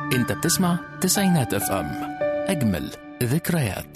انت بتسمع تسعينات اف ام اجمل ذكريات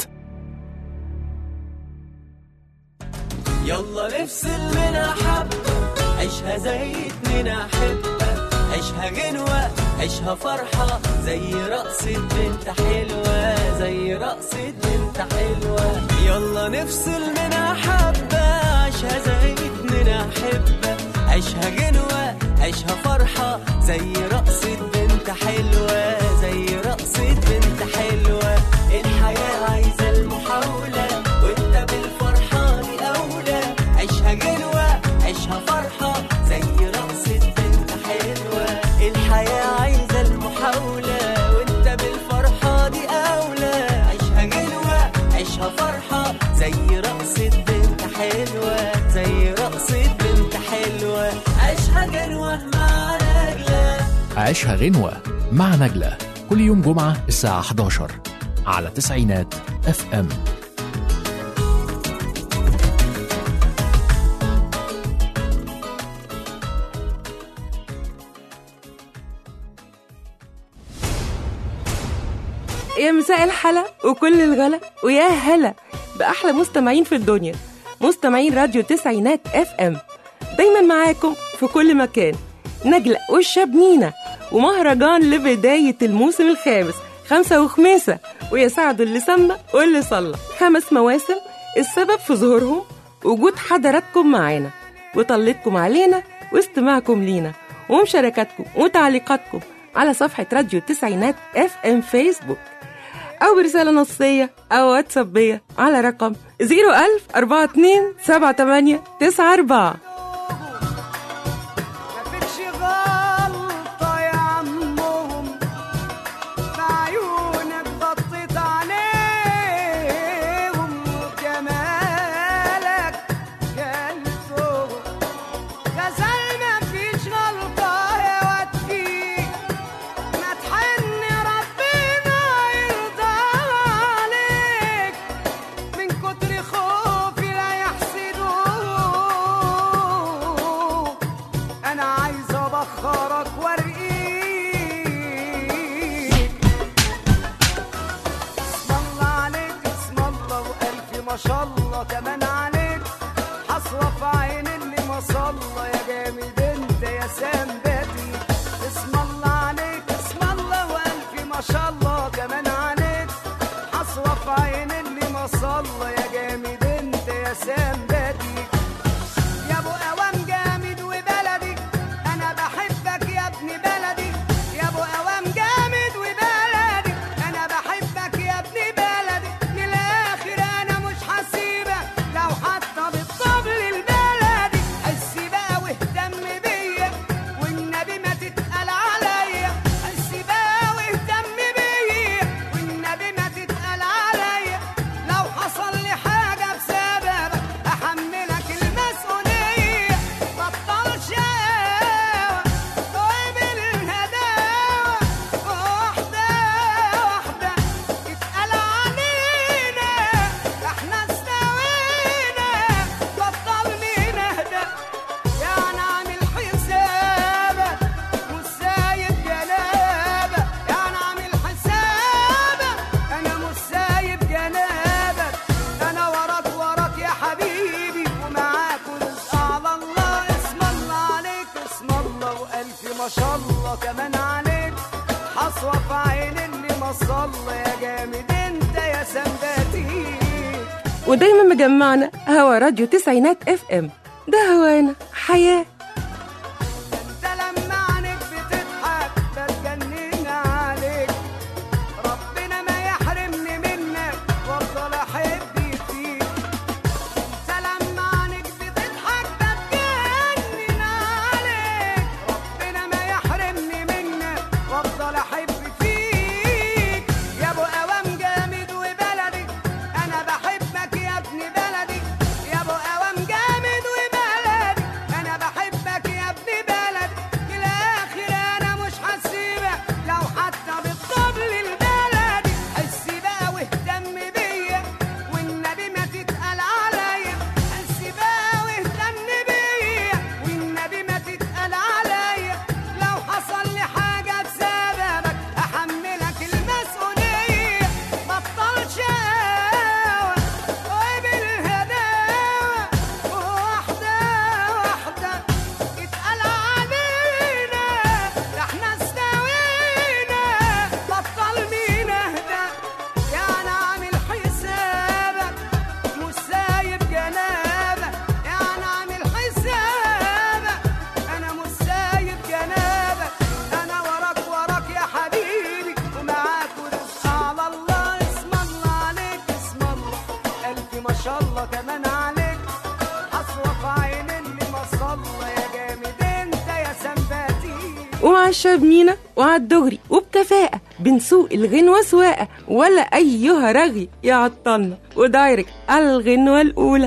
يلا نفصل منها حبة عيشها زي اتنين أحبة عيشها غنوة عيشها فرحة زي رقصة بنت حلوة زي رقصة بنت حلوة يلا نفصل منها حبة عيشها زي اتنين أحبة عيشها غنوة عيشها فرحة زي رقصة بنت حلوة زي رقصة بنت حلوة الحياة عايزة المحاولة وانت بالفرحة دي أولى عيشها غنوة عيشها فرحة زي رقصة بنت حلوة الحياة عايزة المحاولة وانت بالفرحة دي أولى عيشها غنوة عيشها فرحة زي رقصة بنت حلوة زي رقصة بنت حلوة عيشها غنوة مع نجلة عيشها غنوة مع نجلة كل يوم جمعة الساعة 11 على تسعينات اف ام يا مساء الحلا وكل الغلا ويا هلا بأحلى مستمعين في الدنيا مستمعين راديو تسعينات اف ام دايما معاكم في كل مكان نجلة والشاب نينا ومهرجان لبداية الموسم الخامس خمسة وخميسة ويا سعد اللي سمى واللي صلى خمس مواسم السبب في ظهورهم وجود حضراتكم معانا وطلتكم علينا واستماعكم لينا ومشاركاتكم وتعليقاتكم على صفحة راديو التسعينات اف ام فيسبوك أو برسالة نصية أو واتسابية على رقم 01000 42 78 94 مفيش غلطة يا عمهم بعيونك غطيت عليهم وجمالك جلتهم غزال مفيش غلطة يا واد فيك ما تحن ربنا يرضى عليك من كتر خوفي لا يحسدوك انا عايز ابخرك وارقيك اسم الله عليك اسم الله والف ما شاء الله كمان عليك حصوة في عين اللي ما صلى يا جامد انت يا سنبتي اسم الله عليك اسم الله والف ما شاء الله كمان عليك حصوة في عين اللي ما صلى يا جامد انت يا سنبتي يا ابو اوام جامد وبلدي انا بحبك يا ابن بلدي يا ابو اوام جامد وبلدي انا بحبك يا ابن بلدي من الاخر انا مش هسيبك لو حتى بالطبل البلدي حس بقى واهتم بيا والنبي ما تتقل عليا حس بقى واهتم بيا والنبي ما تتقل عليا لو حصل لي حاجه بسببك احملك المسؤوليه بطل شقاوه وقبل الهداوه واحده واحده اتقل علينا احنا استوينا بطل نهدى يعني عامل حسابك مش سايب جنابك يعني عامل حسابك انا مش سايب جنابك انا وراك وراك يا حبيبي ومعاك ورزق على الله اسم الله عليك اسم الله والف ما شاء الله كمان عليك حصوة في عين اللي ما صلى يا جامد انت يا سنباتيك ودايما مجمعنا هوا راديو تسعينات اف ام ده هوانا حياة انت لما عينك بتضحك بتجنن عليك ربنا ما يحرمني منك وافضل احب فيك انت لما عينك بتضحك بتجنن عليك ربنا ما يحرمني منك وافضل احب فيك يا ابو اوام جامد وبلدي انا بحبك يا ابن بلدي يا ابو اوام جامد وبلدي انا بحبك ومع الشاب مينا وعلى الدغري وبكفاءة بنسوق الغنوة سواقة ولا أيها رغي يعطلنا ودايركت على الغنوة الأولى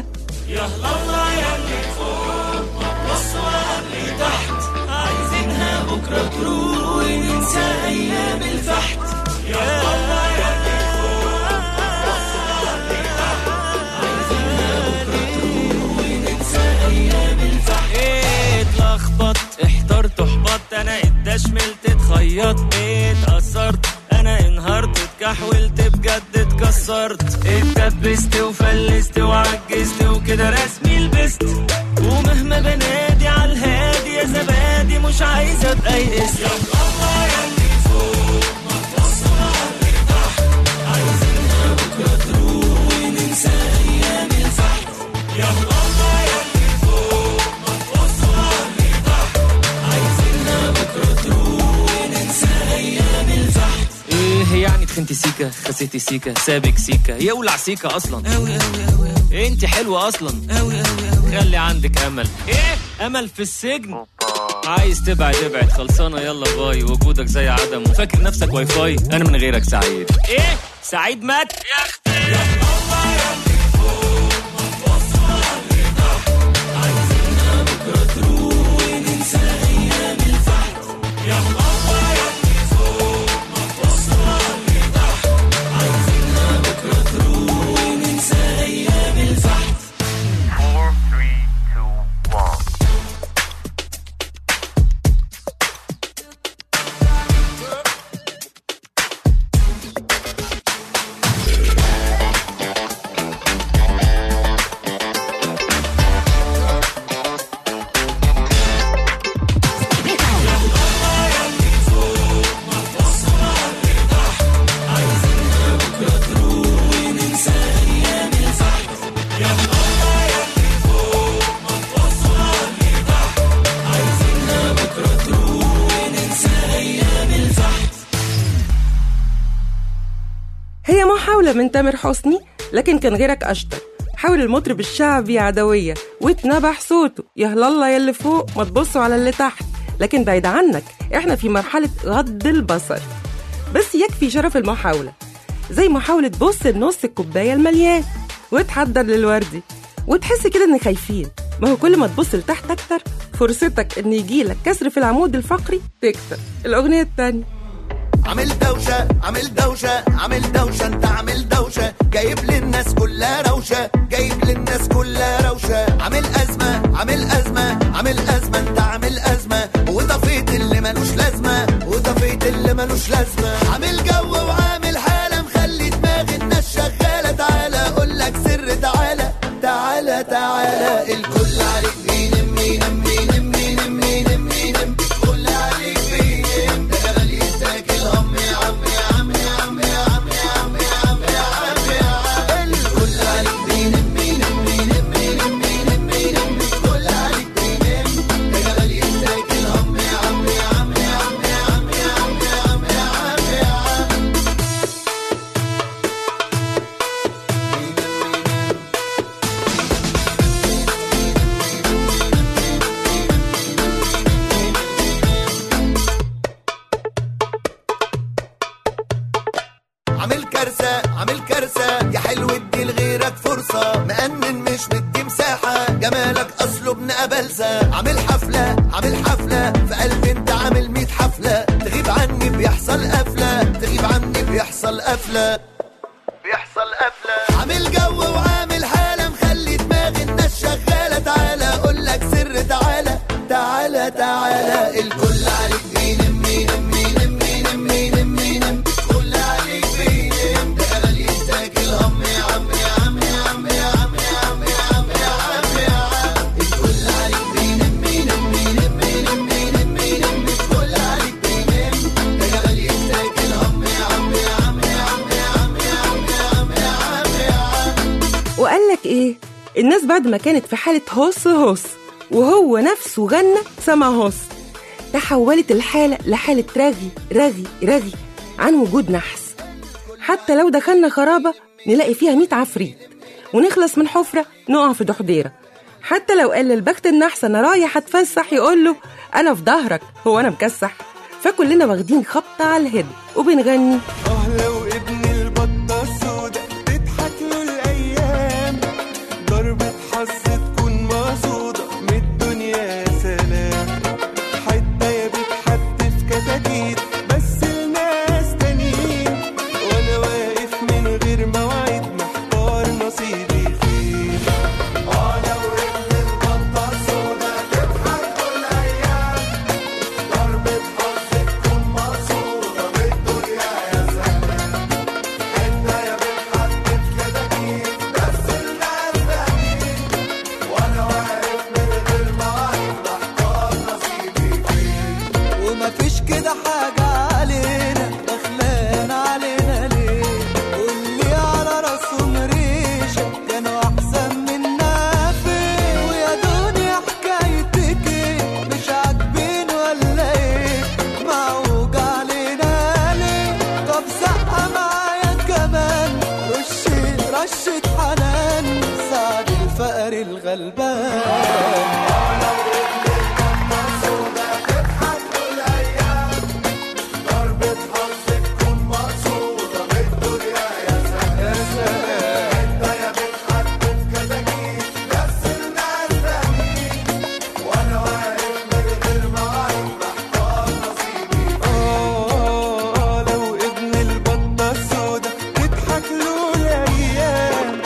ايه اتلخبط احترت احبطت انا اتدشملت اتخيطت ايه اتأثرت انا انهارت اتكحولت بجد اتكسرت اتدبست وفلست وعجزت وكده رسمي لبست ومهما بنادي على الهادي يا زبادي مش عايزه ابقى يئست يا الله يا اللي فوق ما تبصوا على اللي تحت عايزينها بكره تروح وننسى ايام الفحت يا الله يا اللي فوق ما تبصوا على اللي تحت عايزينها بكره تروح وننسى ايام الفحت ايه يعني تخنتي سيكا خسيتي سيكا سابك سيكا يولع سيكا اصلا اوي اوي اوي اوي انت حلوه اصلا اوي اوي اوي خلي عندك امل ايه امل في السجن عايز تبعد ابعد خلصانه يلا باي وجودك زي عدمه فاكر نفسك واي فاي انا من غيرك سعيد ايه سعيد مات يا اختي يا الله يا اللي فوق ما تبصوا على اللي تحت عايزينها بكره تروح وننسى ايام الفحت يا الله يا اللي فوق ما تبصوا على اللي تحت عايزينها بكره تروح وننسى ايام الفحت Four, three, two, one. هي محاولة من تامر حسني لكن كان غيرك أشطر حاول المطرب الشعبي عدوية واتنبح صوته يا الله يا اللي فوق ما تبصوا على اللي تحت لكن بعيد عنك احنا في مرحلة غض البصر بس يكفي شرف المحاولة زي محاولة بص لنص الكوباية المليان وتحضر للوردي وتحس كده ان خايفين ما هو كل ما تبص لتحت اكتر فرصتك ان يجيلك كسر في العمود الفقري تكتر الاغنية التانية عامل دوشة عامل دوشة عامل دوشة انت عامل دوشة جايب للناس كلها روشة جايب للناس كلها روشة عامل أزمة عامل أزمة عامل أزمة انت عامل أزمة وطفيت اللي ملوش لازمة وطفيت اللي ملوش لازمة عامل جو وعامل حالة مخلي دماغ الناس شغالة تعالى أقول لك سر تعالى تعالى تعالى الكل عليك بينم بينم بينم بينم بينم بينم الكل عليك بينم ده غالي تاكل هم يا عم يا عم يا عم يا عم يا عم يا عم يا عم يا عم الكل عليك بينم بينم بينم بينم بينم بينم الكل عليك بينم ده غالي تاكل هم يا عم يا عم يا عم يا عم يا عم يا عم يا عم يا عم عامل كارثة عامل كارثة يا حلو ادي لغيرك فرصة مأمن مش مدي مساحة جمالك أصله ابن أبلسة عامل حفلة عامل حفلة في قلبي انت عامل ميت حفلة تغيب عني بيحصل قفلة تغيب عني بيحصل قفلة بيحصل قفلة عامل جو وعامل حالة مخلي دماغ الناس شغالة تعالى أقول لك سر تعالى تعالى تعالى الكل عليك بينم بينم بينم بينم بينم بينم الكل عليك بينم ده غالي تاكل هم يا عم يا عم يا عم يا عم يا عم يا عم يا عم يا عم الكل عليك بينم بينم بينم بينم بينم بينم الكل عليك بينم ده غالي تاكل هم يا عم يا عم يا عم يا عم يا عم يا عم يا عم يا عم وقال لك ايه الناس بعد ما كانت في حالة هوس هوس وهو نفسه غنى سما هوس تحولت الحالة لحالة رغي رغي رغي عن وجود نحس حتى لو دخلنا خرابة نلاقي فيها ميت عفريت ونخلص من حفرة نقع في دحضيرة حتى لو قال للبخت النحس أنا رايح أتفسح يقول له انا في ظهرك هو انا مكسح فكلنا واخدين خبطة على الهد وبنغني اه لو ابن البطة السودا تضحك له الأيام ضربة حظ تكون مقصودة من الدنيا يا سلام حتة يا بيت حد في كتاكيت بس الناس تانيين وأنا واقف من غير مواعيد محتار نصيبي فين اه لو ابن البطة السودا تضحك له الأيام ضربة حظ تكون مقصودة من الدنيا يا سلام حتة يا بيت حد في كتاكيت بس الناس تانيين وأنا واقف من غير مواعيد محتار نصيبي فين ومفيش كده حاجة علينا دخلان علينا ليه واللي على راسهم ريشة كانوا أحسن منا فين ويا دنيا حكايتك ايه مش عاجبين ولا ايه معوج علينا ليه طب زقة معايا كمان رشي رشة حنان سعد الفقر الغلبان ضربة حظ تكون مقصودة من الدنيا يا سلام حتة يا بيت حد في كتاكيت بس الناس تانيين وأنا واقف من غير مواعيد محتار نصيبي آه لو ابن البطة السودا تضحك له الأيام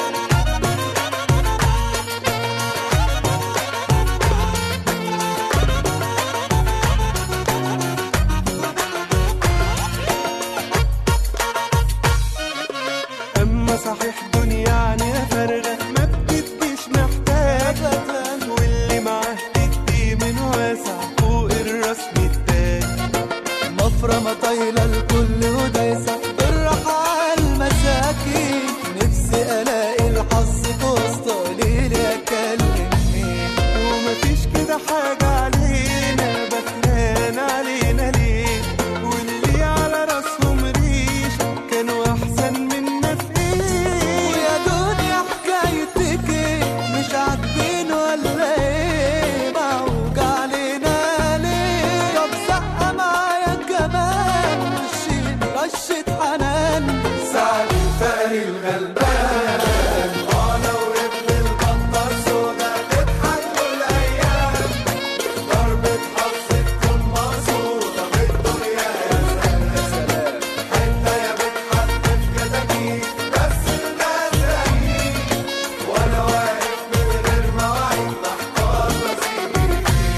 اما صحيح دنيا عنيها فارغه ما بتديش محتاجه واللي معاه تدي من واسع فوق الراس متاج مفرمة طايلة الكل ودايسة بالراحة على المساكين نفسي ألاقي الحظ في وسط قليلي أكلم مين ومفيش كده حاجه علينا بخلان علينا ليه واللي على راسهم ريش كانوا احسن منا في ايه ويا دنيا حكايتك ايه مش عاجبين ولا ايه معوج علينا ليه طب زقة معايا كمان رشي رشة حنان سعد الفقر الغلبان اه لو ابن البطة السودا تضحك له الأيام ضربة حظ تكون مقصودة من الدنيا يا سلام حتة يا بيت حد في كتاكيت بس الناس رايقين وأنا واقف من غير مواعيد محتار نصيبي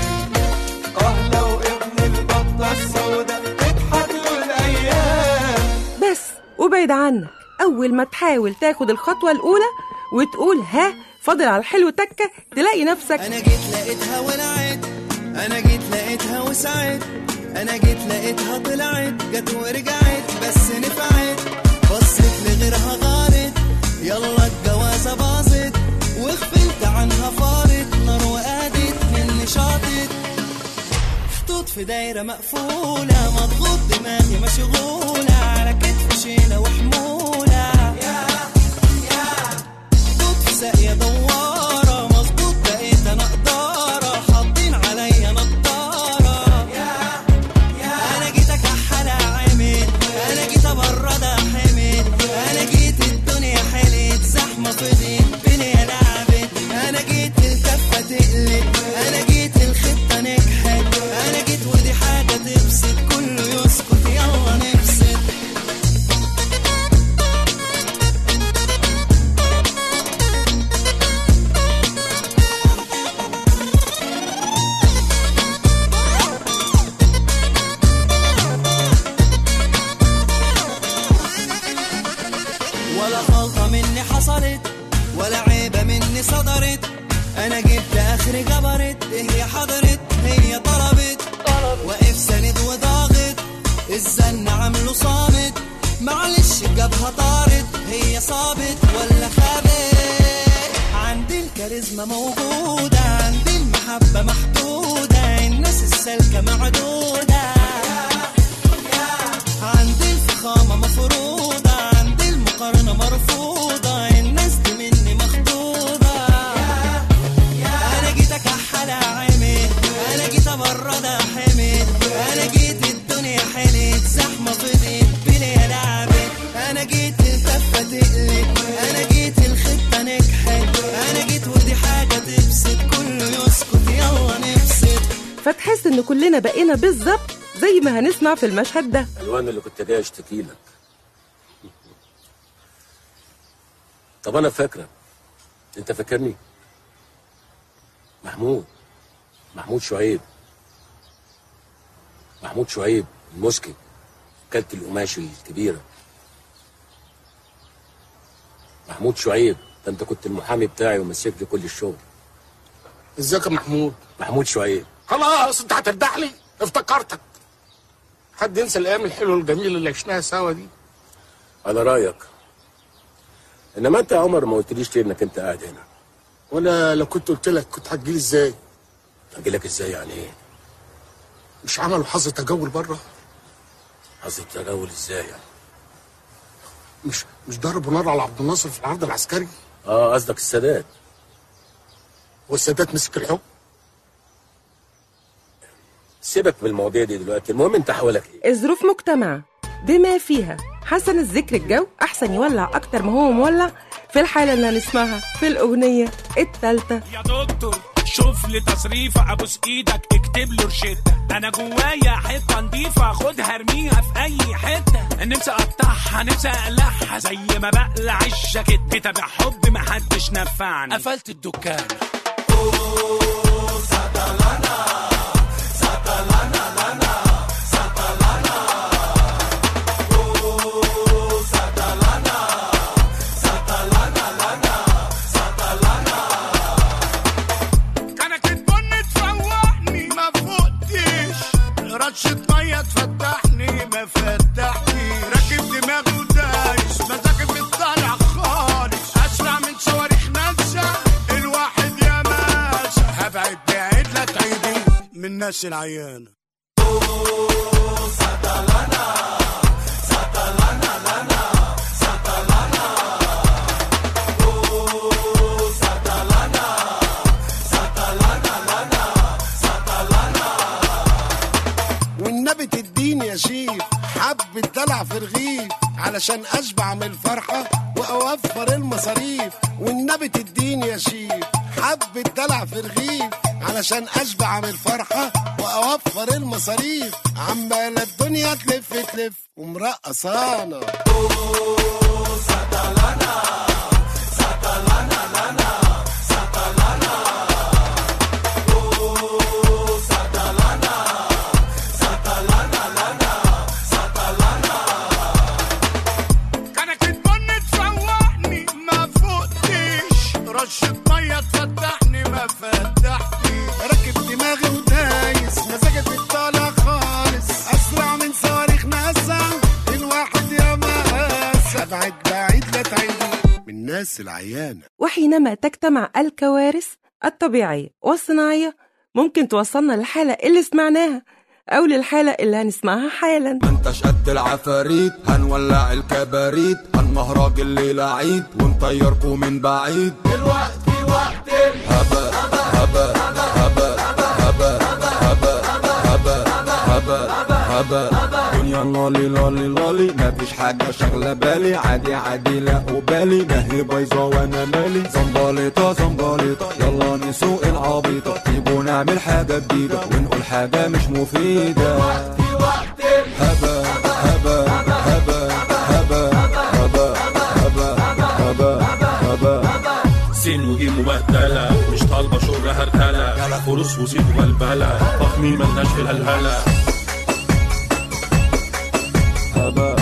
اه لو ابن البطة السودا تضحك له الأيام بس وبعد عنك اول ما تحاول تاخد الخطوة الاولى وتقول ها فاضل على الحلو تكة تلاقي نفسك انا جيت لقيتها ولعت انا جيت لقيتها وسعت انا جيت لقيتها طلعت جت ورجعت بس نفعت بصيت لغيرها غارت يلا الجوازه باظت وغفلت عنها فارت نار وقادت مني شاطت محطوط في دايرة مقفولة مضغوط دماغي مشغولة على كتف شيلة وحمولة يا يا محطوط في ساقية دوارة مظبوط بقيت أنا قدارة حاطين عليا نضارة يا يا أنا جيت أكحل عامل أنا جيت أبرد حامل أنا جيت الدنيا حلت زحمة فضيت بني لعبت أنا جيت الكفة تقلب أنا جيت الخطة نجحت أنا جيت ودي حاجة تبسط كله يسكت يلا نبسط ولا غلطة مني حصلت ولا عيبة مني صدرت أنا جبت آخري جبرت هي حضرت هي طلبت واقف سند وضاغط الزن عامله صامت معلش الجبهة طارت هي صابت ولا خابت عندي الكاريزما موجودة عندي المحبة محدودة الناس السالكة معدودة عندي الفخامة مفروضة عندي المقارنة مرفوضة الناس دي مني مخضوضة أنا جيت أكحل عامل أنا جيت أبرد كلنا بقينا بالظبط زي ما هنسمع في المشهد ده الوان اللي كنت جاي اشتكي لك طب انا فاكرك انت فاكرني محمود محمود شعيب محمود شعيب المسكي كلت القماش الكبيره محمود شعيب ده انت كنت المحامي بتاعي ومسك لي كل الشغل ازيك يا محمود محمود شعيب خلاص انت هتردح لي افتكرتك حد ينسى الايام الحلوه الجميله اللي عشناها سوا دي على رايك انما انت يا عمر ما قلتليش ليه انك انت قاعد هنا وانا لو كنت قلت لك كنت هتجيلي ازاي اجي لك ازاي يعني ايه مش عملوا حظ تجول بره قصدي التجول ازاي يعني مش مش ضربوا نار على عبد الناصر في العرض العسكري اه قصدك السادات والسادات مسك الحكم سيبك من المواضيع دي دلوقتي المهم انت حوالك ايه الظروف مجتمعة بما فيها حسن الذكر الجو أحسن يولع أكتر ما هو مولع في الحالة اللي هنسمعها في الأغنية التالتة يا دكتور شوف لي تصريفة ابوس ايدك اكتب له روشتة انا جوايا حتة نضيفة خدها ارميها في اي حتة نفسي اقطعها نفسي اقلعها زي ما بقلع الجاكيت كتاب حب محدش نفعني قفلت الدكان كانت البن تفوقني ما فوقتش رشة مية تفتحني ما فتحني راكب دماغي ودايس مزاجي بيطلع خالص اسرع من صواريخ ناسا الواحد يا ماسا هبعد بعيد لا تعيدي من الناس العيانة والنبي تديني يا شيف حبة دلع في رغيف علشان اشبع من الفرحة واوفر المصاريف والنبي تديني يا شيف حبة دلع في رغيف علشان اشبع من الفرحة واوفر المصاريف عمالة الدنيا تلف تلف ومرقصانا كانت البن تفوقني ما فوقتش رشة مية تفتحني ما فتحني راكب دماغي ودايس مزاجي بيطلع خالص اسرع من صواريخ ناسا الواحد يا مقاس ابعد بعيد لا تعيدي من الناس العيانة وحينما تجتمع الكوارث الطبيعية والصناعية ممكن توصلنا للحالة اللي سمعناها أو للحالة اللي هنسمعها حالا ما انتش قد العفاريت هنولع الكباريت هنمهرج الليلة عيد ونطيركوا من بعيد دلوقتي وقت هبا هبا هبا هبا هبا هبا هبا هبا دنيا لالي لالي لالي مفيش حاجة شغلة بالي عادي عادي لا أبالي ما هي بايظة وأنا مالي زنبليطة زنبليطة يلا نسوق العبيطة تيجوا نعمل حاجة جديدة ونقول حاجة مش مفيدة هبا هبا هبا هبا هبا هبا هبا هبا سين وجيم مبهدلة مش طالبة شغل هرتلة فلوس وزيد وبلبلة فخمي ملناش في الهلهلة هبا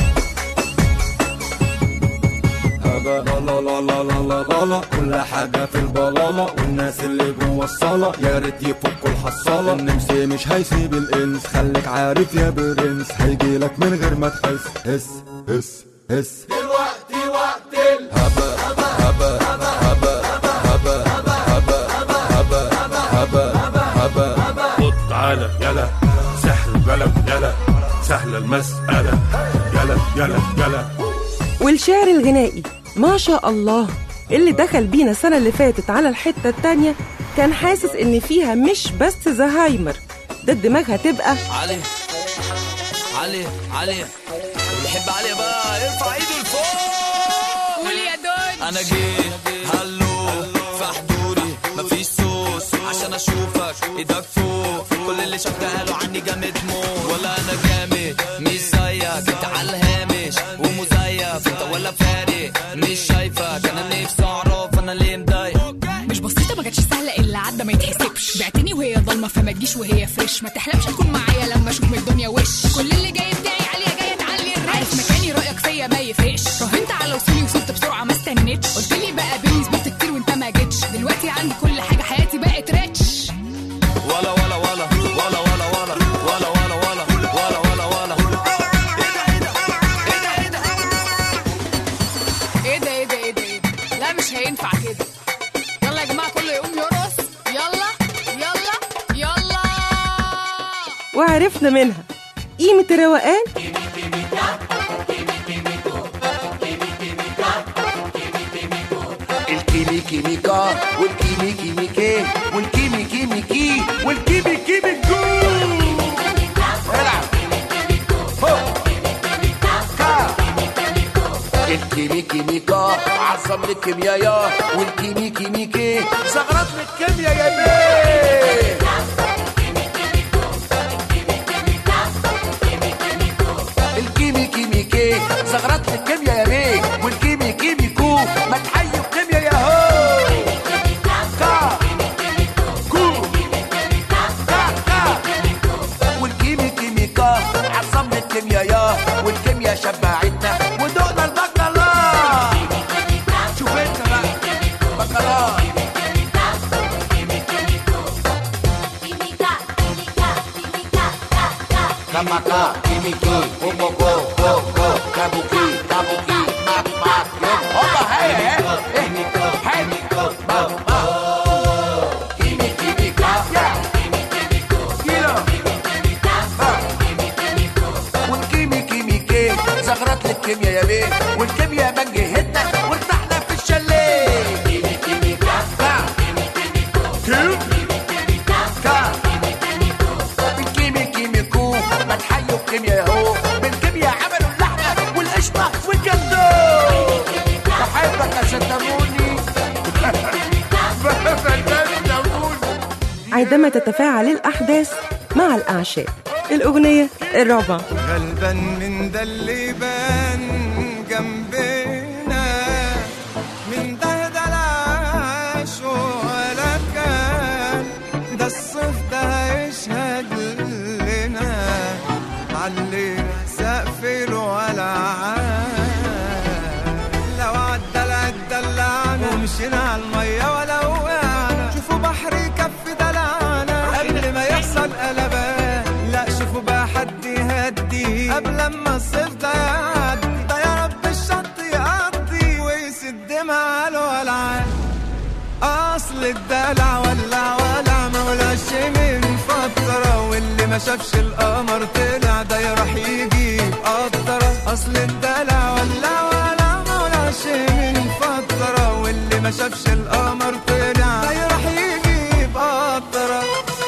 هبا لا لا لا لا لا لا لا كل حاجة في البلالة والناس اللي جوه الصالة يا ريت يفكوا الحصالة النمس مش هيسيب الانس خليك عارف يا برنس هيجيلك من غير ما تحس هس هس هس دلوقتي وقت هبا هبا هبا هبا هبا هبا هبا هبا خد تعالى يلا سحر البلد يلا سهلة المسألة يلا يلا يلا والشعر الغنائي ما شاء الله اللي دخل بينا السنة اللي فاتت على الحتة التانية كان حاسس إن فيها مش بس زهايمر ده الدماغ هتبقى علي علي علي اللي يحب علي بقى يرفع ايده لفوق قول يا دود انا جيت هلو في حضوري مفيش صوت عشان اشوفك ايدك فوق كل اللي شفته قالوا عني جامد موت ولا انا جامد مش زيك انت على الهامش ومزيف انت ولا فارق مش شايفك انا نفسي اعرف انا ليه مضايق مش بسيطة ما كانتش سهلة اللي عدى ما يتحسبش بعتني وهي ضلمة فما تجيش وهي فريش ما تحلمش تكون معايا لما اشوف من الدنيا وش كل اللي جاي بتاعي عليها جاية تعلي الريش عارف مكاني رأيك فيا ما يفرقش راهنت على وصولي وصلت بسرعة ما استنيتش قلت لي بقى بيني زبطت كتير وانت ما جيتش دلوقتي عندي كل حاجة حياتي بقت ريتش ولا ولا ولا ولا ولا ولا ولا ولا ولا ولا ولا ولا ايه ده ايه ده ايه ده ايه ده لا مش هينفع كده يلا يا جماعة كله يقوم يرقص يلا يلا يلا وعرفنا منها قيمة الروقان الكيمي كيميكا والكيمي كيميكي والكيمي كيميكي والكيمي كيميكو العب هو. كا. الكيمي كيميكا عظم لك كيميايا والكيمي كيميكي زغرت لك كيميا يا بيه الكيمي كيميكي زغرت لك كيميا يا بيه والكيمي كيميكو ما تحيوا كيميا يا هو كا كو كا كا والكيمي كيميكا عصم لك كيميا يا والكيميا شبعتنا ودقنا البقلة شوف انت بقى بقلة Kamaka, kimiki, kumoko, koko, kabuki, kabuki, mak, mak, yum. Opa, hey, hey, hey, hey, ma, ma. Kimi, kimika, yeah. Kilo. Ah. والكيمي كيميكي زغرت لك كيميا يا بيه والكيميا منجهتنا وارتحنا في الشلال كيمي كيميكا كا كيو كا بالكيمي كيميكو ما تحيوا الكيميا ياهو بالكيميا عملوا اللحمه والقشطه والجندو بحبك يا شتموني عندما تتفاعل الأحداث مع الأعشاب الأغنية الرابعة غلبان من ده اللي بان جنبنا من ده ده العاش ولا كان ده الصيف ده هيشهد لنا علينا سقف ولا لو عدى العدى اللعنة ومشينا على المية ولا وقعنا شوفوا بحر يكفي دلعنا قبل ما يحصل قلبان لا شوفوا بقى حد يهدي قبل ما الصيف ده يعدي ده يا رب الشط يقضي ويسد مع الولعان اصل الدلع ولع ولع ما ولعش من فترة واللي ما شافش القمر طلع ده يروح يجيب قطرة اصل الدلع ولع ولع ما ولعش من فترة واللي ما شافش القمر طلع ده يروح يجيب قطرة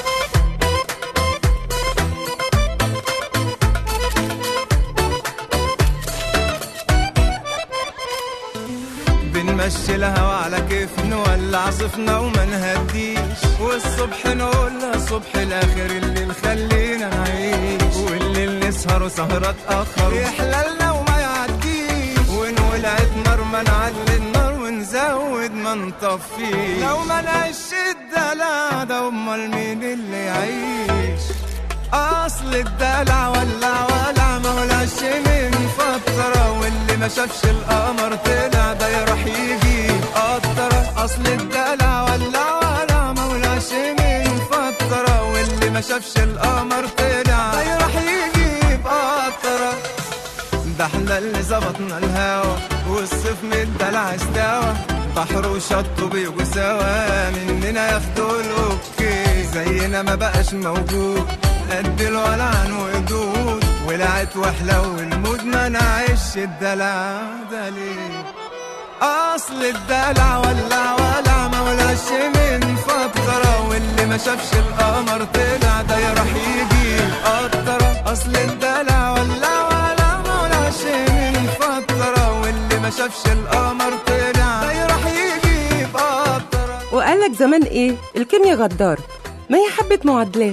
بنمشي الهوا على كيف نولع صفنا وما نهديش والصبح نقولها صبح الاخر اللي خلينا نعيش والليل نسهر وسهرة تأخر يحللنا وما يعديش ونولعت نار ما نعلي النار ونزود ما نطفيش لو ما نعيش الدلع ده امال مين اللي يعيش اصل الدلع ولع ولع ما ولعش من فترة واللي ما شافش القمر طلع ده يروح يجيب قطرة اصل الدلع ولع ولع ما ولعش من فترة واللي ما شافش القمر طلع ده يروح يجيب قطرة ده احنا اللي ظبطنا الهوا والصيف من الدلع استوى بحر وشط بيجوا سوا مننا ياخدوا الاوكي زينا ما بقاش موجود قد الولعان وقدود ولعت وحلو المود ما نعيش الدلع ده ليه اصل الدلع ولع ولع ما ولعش من فترة واللي ما شافش القمر طلع ده يروح يجيب قطرة اصل الدلع ولع ولع ما ولعش من فترة واللي ما شافش القمر طلع ده يروح يجيب قطرة وقال لك زمان ايه الكيمياء غدار ما هي حبة معادلات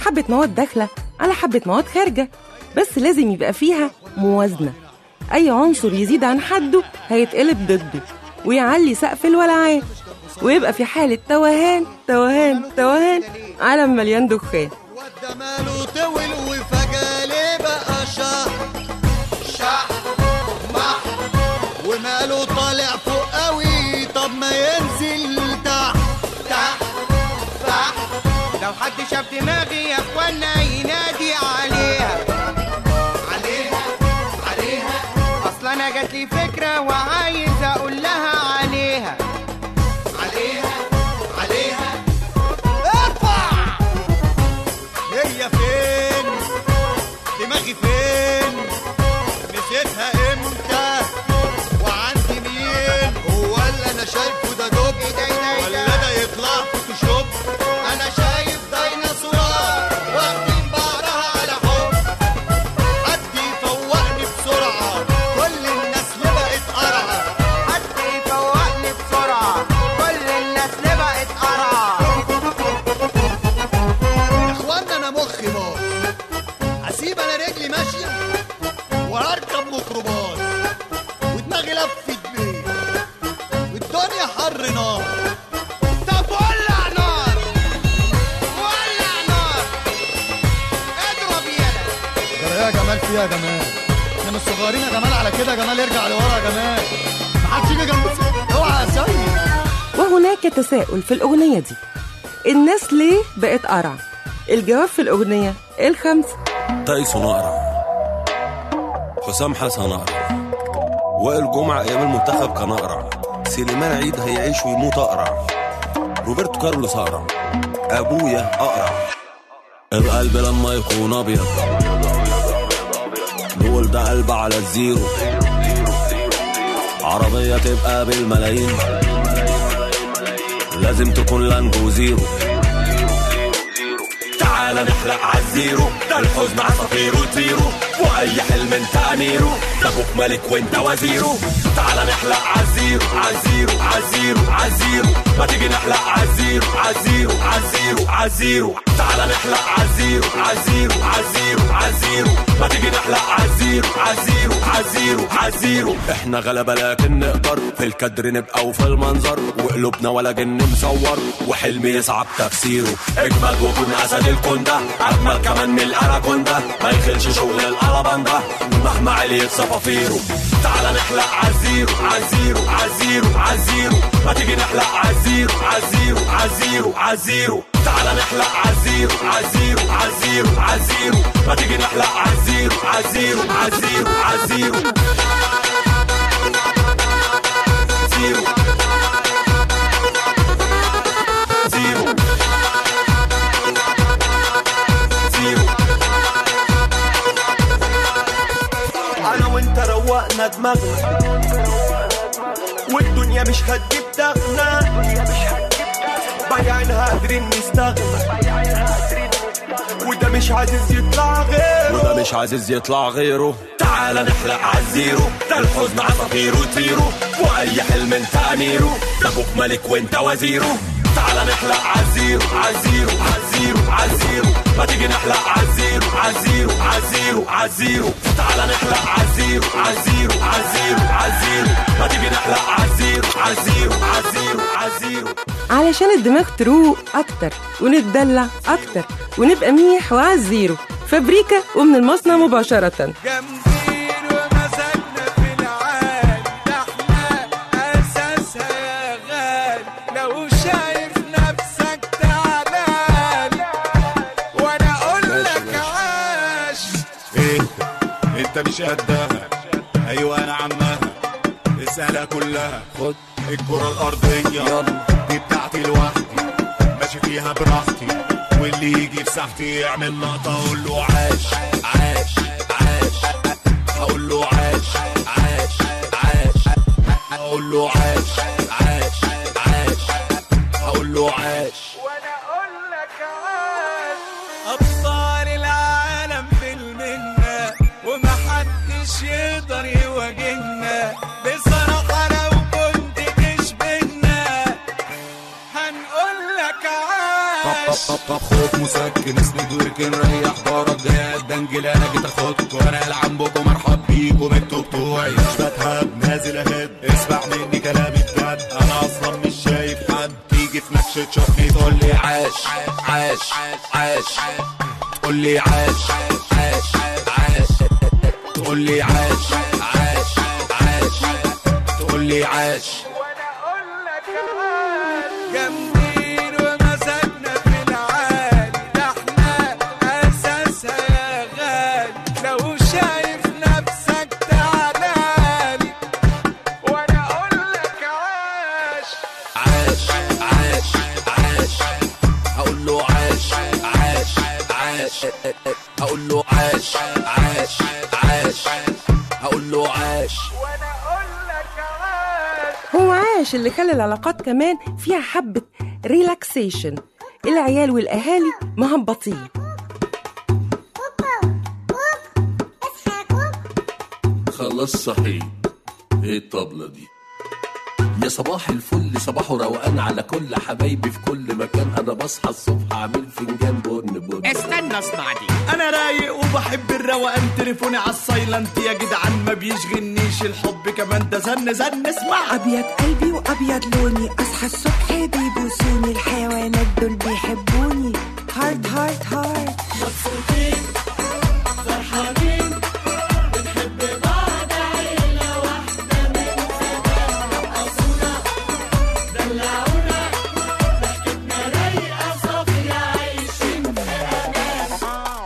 حبة مواد داخلة على حبة مواد خارجة بس لازم يبقى فيها موازنة أي عنصر يزيد عن حده هيتقلب ضده ويعلي سقف الولعان ويبقى في حالة توهان توهان توهان عالم مليان دخان ده ماله طول وفجأة ليه بقى شح شح مح وماله طالع فوق قوي طب ما ينزل تحت تحت تحت لو حد شاف دماغي يا اخوانا ينادي عليها عليها عليها اصل انا جات لي فكره وعايز اقول لها عليها عليها عليها ارفع هي فين دماغي فين نسيتها امتى وعندي مين هو اللي انا شايفه ده دب ولا ده يطلع فوتوشوب انا شايف ديناصورات واخدين بعضها على حب حد يفوقني بسرعه كل الناس اللي بقت قرعه حد يفوقني بسرعه كل الناس اللي بقت قرعه يا اخوانا انا مخي باظ هسيب انا رجلي ماشيه واركب ميكروباص ودماغي لفت بيه والدنيا حر نار طب ولع نار ولع نار اضرب يلا جرى يا جمال فيها يا جمال احنا مش صغيرين يا جمال على كده يا جمال ارجع لورا يا جمال محدش يجي جنب السيف. اوعى يا سيد وهناك تساؤل في الأغنية دي الناس ليه بقت قرع؟ الجواب في الأغنية الخمسة تايسون اقرع حسام حسن اقرع وائل جمعة ايام المنتخب كان اقرع سليمان عيد هيعيش ويموت اقرع روبرتو كارلوس اقرع ابويا اقرع القلب لما يكون ابيض دول ده قلب على الزيرو عربية تبقى بالملايين لازم تكون لانجو زيرو تعال نحلق عالزيرو ده الحزن عصافير وطيرو واي حلم انت اميره ده ابوك ملك وانت وزيره تعال نحلق عالزيرو عالزيرو عالزيرو عالزيرو ما تيجي نحلق عالزيرو عالزيرو عالزيرو عالزيرو تعال نحلق عالزيرو عالزيرو عالزيرو عالزيرو ما تيجي نحلق عالزيرو عالزيرو عالزيرو عالزيرو احنا غلبة لكن نقدر في الكدر نبقى وفي المنظر وقلوبنا ولا جن مصور وحلم يصعب تفسيره اجمد وكون اسد الكوندا اجمل كمان من الاناكوندا ما يخلش شغل الالاباندا مهما عليت صفافيره تعال نحلق عالزيرو عالزيرو عالزيرو عالزيرو ما تيجي نحلق عالزيرو عالزيرو عالزيرو عالزيرو تعال نحلق عالزيرو عالزيرو عالزيرو عالزيرو ما تيجي نحلق عالزيرو عالزيرو عالزيرو عالزيرو زيرو زيرو زيرو انا وانت روقنا دماغنا والدنيا مش هتجيب دغنا بايعينها قادرين نستغنى وده مش عايز يطلع غيره وده مش عايز يطلع غيره تعال نحلق عالزيرو ده الحزن عصافير وطيرو واي حلم انت اميره ده ابوك ملك وانت وزيره تعال نحلق عالزيرو عالزيرو عالزيرو عالزيرو ما تيجي نحلق عالزيرو عالزيرو عالزيرو عالزيرو تعال نحلق عالزيرو عالزيرو عالزيرو عالزيرو ما تيجي نحلق عالزيرو عالزيرو عالزيرو عالزيرو علشان الدماغ تروق أكتر ونتدلع أكتر ونبقى ميح وعالزيرو فابريكا ومن المصنع مباشرة جامدين ومزاجنا في العال ده احنا اساسها يا غال لو شايف نفسك تعبان وانا اقول لك عاش ايه انت مش قدها ايوه انا عمها اسالها كلها خد الكرة الأرضية دي بتاعتي لوحدي ماشي فيها براحتي واللي يجي في ساحتي يعمل لقطة أقول له عاش عاش عاش أقول له عاش عاش عاش أقول له عاش عاش عاش أقول له عاش أبطال العالم في المنة ومحدش يقدر يواجهنا بصراحة لو كنت تشبهنا هنقول لك عاش اخوك مسكن اسند واركن ريح ضرب جاي الدنجل انا جيت اخدكم انا العم بكم مرحب بيكم انتوا بتوعي مش بتهاب نازل اهد اسمع مني كلامي بجد انا اصلا مش شايف حد تيجي في نكشة تشوفني تقول لي عاش عاش عاش تقول لي عاش عاش عاش تقول لي عاش عاش عاش تقول لي عاش جامدين ومزاجنا في العالي ده احنا اساسها يا غالي لو شايف نفسك تعالالي وانا اقول لك عاش عاش عاش عاش هقول له عاش عاش عاش هقول له عاش عاش عاش هقول له عاش هو عاش اللي خلى العلاقات كمان فيها حبة ريلاكسيشن العيال والأهالي مهبطين خلاص صحيح ايه الطبلة دي يا صباح الفل صباح روقان على كل حبايبي في كل مكان انا بصحى الصبح اعمل فنجان بن بن استنى اسمع دي انا رايق وبحب الروقان تليفوني على السايلنت يا جدعان ما بيشغلنيش الحب كمان ده زن زن اسمع ابيض قلبي وابيض لوني اصحى الصبح بيبوسوني الحيوانات دول بيحبوني هارت هارت هارت مبسوطين فرحانين بنحب بعض عيلة واحدة من زمان رقصونا دلعونا ضحكتنا رايقة صافية عايشين في أمان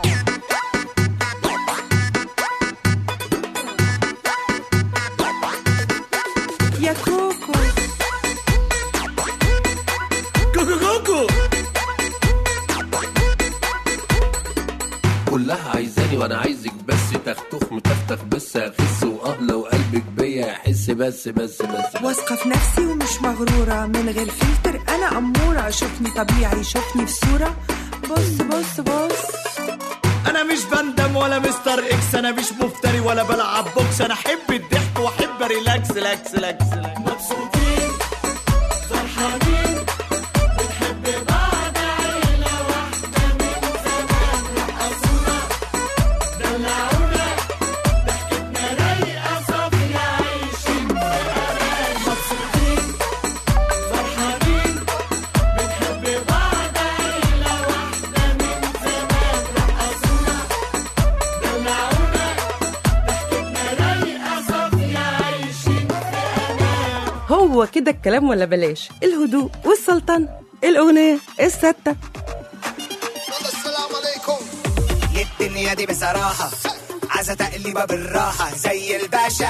يا كوكو كوكو كوكو كلها عايزاني وانا عايزك بس تختخ متختخ بس اخس واه لو قلبك بيا يحس بس بس بس واثقة في نفسي ومش مغرورة من غير فلتر أنا أمورة شوفني طبيعي شوفني في صورة بص بص بص انا مش بندم ولا مستر اكس انا مش مفتري ولا بلعب بوكس انا احب الضحك واحب ريلاكس لاكس لاكس لاكس مبسوطين فرحانين بنحب بعض عيلة واحدة من زمان رقصونا دلعونا ضحكتنا رايقة صافية عايشين في أمان مبسوطين فرحانين بنحب بعض عيلة واحدة من زمان رقصونا دلعونا ضحكتنا رايقة صافية عايشين في أمان هو كده الكلام ولا بلاش الهدوء والسلطنة الأغنية الستة السلام عليكم الدنيا دي بصراحة عايزة تقليبة بالراحة زي الباشا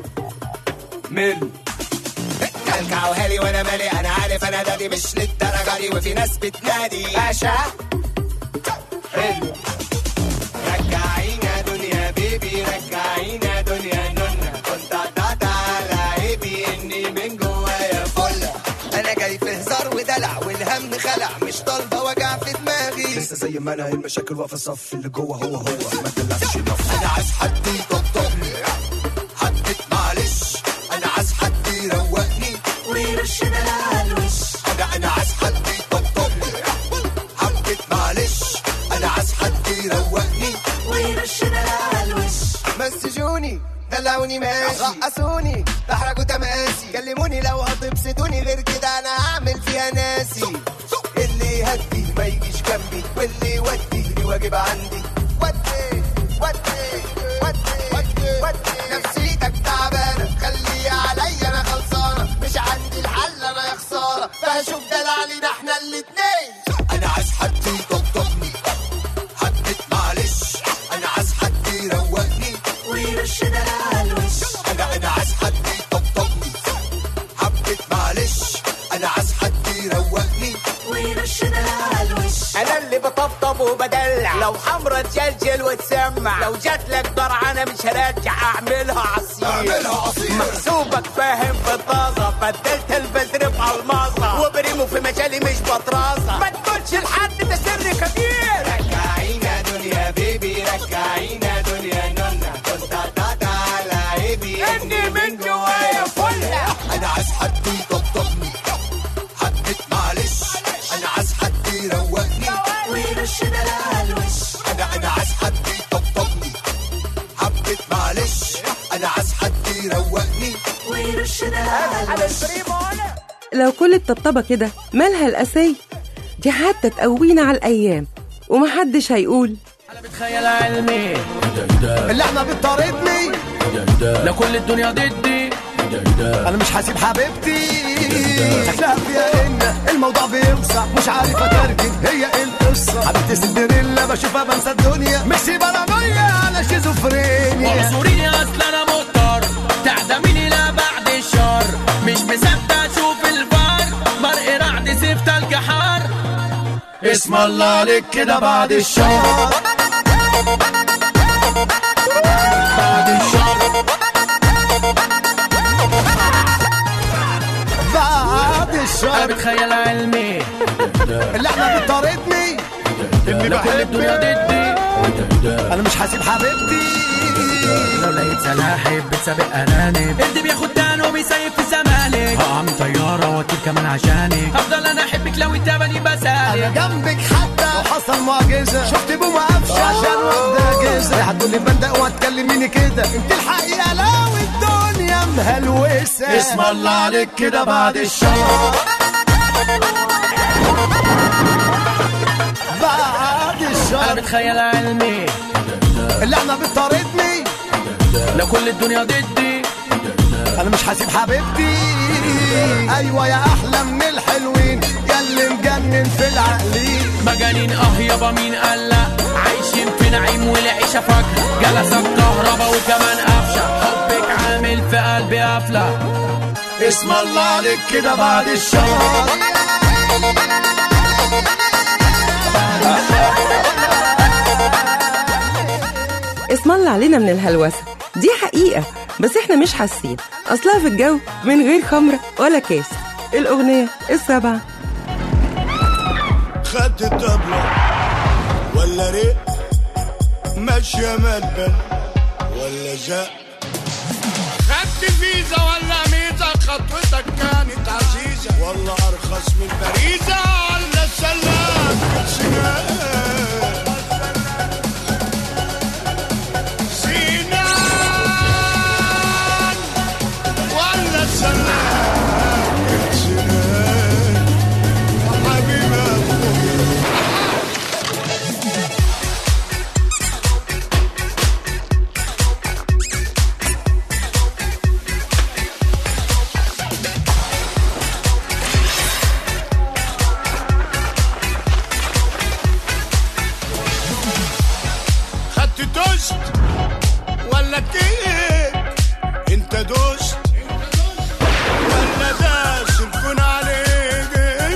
من كلكعوها لي وانا مالي انا عارف انا دادي مش للدرجة دي وفي ناس بتنادي باشا حلو رجعينا دنيا بيبي رجعينا دنيا نونا كنت قطعت على عيبي اني من جوايا فلة انا جاي في هزار ودلع والهم خلع مش طالبة وجع في دماغي لسه زي ما انا المشاكل واقفة الصف اللي جوه هو هو ما تلفش نف انا عايز حد يطبطبني حبة معلش انا عايز حد يروقني ويرش ده على الوش انا انا عايز حد يطبطبني حبة معلش انا عايز حد يروقني ويرش ده على الوش مسجوني دلعوني ماشي رقصوني تحرجوا تماسي كلموني لو هتبسطوني غير كده انا هعمل فيها ناسي اللي يهدي ما يجيش جنبي واللي يودي دي واجب عندي ودي ودي ودي ودي ودي نفسيتك تعبانه خلي عليا انا خلصانه مش عندي الحل انا يا خساره فهشوف دلع لنا احنا الاتنين انا عايز حد يطبطبني حبة معلش انا عايز حد يروقني ويرش ده على الوش انا انا عايز حد يطبطبني حبة معلش انا عايز حد يروقني ويرش ده على الوش انا اللي بطبطب وبدلع لو حمرة تجلجل وتسمع لو جات لك درعانة مش هرجع اعملها عصير اعملها عصير. محسوبك فاهم في الطازة بدلت البذر بألماظة وبريمو في مجالي مش بطرازة ما تقولش لحد ده سر كبير رجعينا دنيا بيبي رجعينا دنيا نونا كنت قطعت على عيبي اني من جوايا فلة انا عايز حد يطبطبني حبة معلش انا عايز حد يروقني حبيت معلش انا عايز حد يروقني ويرش على البريمو انا لو كل الطبطبة كده مالها الأساي دي حتى تقوينا على الأيام ومحدش هيقول خيال علمي اللحمه بتطاردني لو كل الدنيا ضدي انا مش هسيب حبيبتي شكلها فيها ان الموضوع بيوسع مش عارف اترجم هي ايه القصه حبيبتي سندريلا بشوفها بنسى الدنيا مش بارانويا على شيزوفرينيا اعذريني اصل انا مضطر تعدميني لا بعد الشر مش مصدق اشوف الفار مرء رعد سيف تلج حار اسم الله عليك كده بعد الشر بعد الشر بعد انا الشر بتخيل علمي اللحمه بتطاردني اني لو كل الدنيا ضدي انا مش هسيب حبيبتي لو لقيت سلاحف بتسابق ارانب اللي بياخد تان وبيسيف في الزمالك هعمل طياره واطير كمان عشانك هفضل انا احبك لو انت بني انا بسالك جنبك حتى وحصل معجزه شفت بوم قفشه عشان واخده اجازه هتقولي بندق وهتكلميني كده انت الحقيقه لو الدنيا مهلوسه اسم الله عليك كده بعد الشر بعد انا الشر بتخيل علمي اللحمه بتطاردني لو كل الدنيا ضدي انا مش هسيب حبيبتي ايوه يا احلى من الحلوين يا اللي مجنن في العقلين مجانين اه يابا مين قال لا عايشين في نعيم والعيشة فجر جلسة كهربا وكمان قفشة حبك عامل في قلبي قفلة اسم الله عليك كده بعد الشر اسم الله علينا من الهلوسة دي حقيقة بس احنا مش حاسين أصلها في الجو من غير خمرة ولا كاس الأغنية السبعة خدت الطبلة ولا رق ماشية مدبل ولا جاء خدت فيزا ولا ميزة خطوتك كانت عزيزة ولا أرخص من باريزة ولا سلام سنان سنان ولا سلام سنان حبيبي خدت دوست ولا كيك انت دوست ولا داس الكون عليك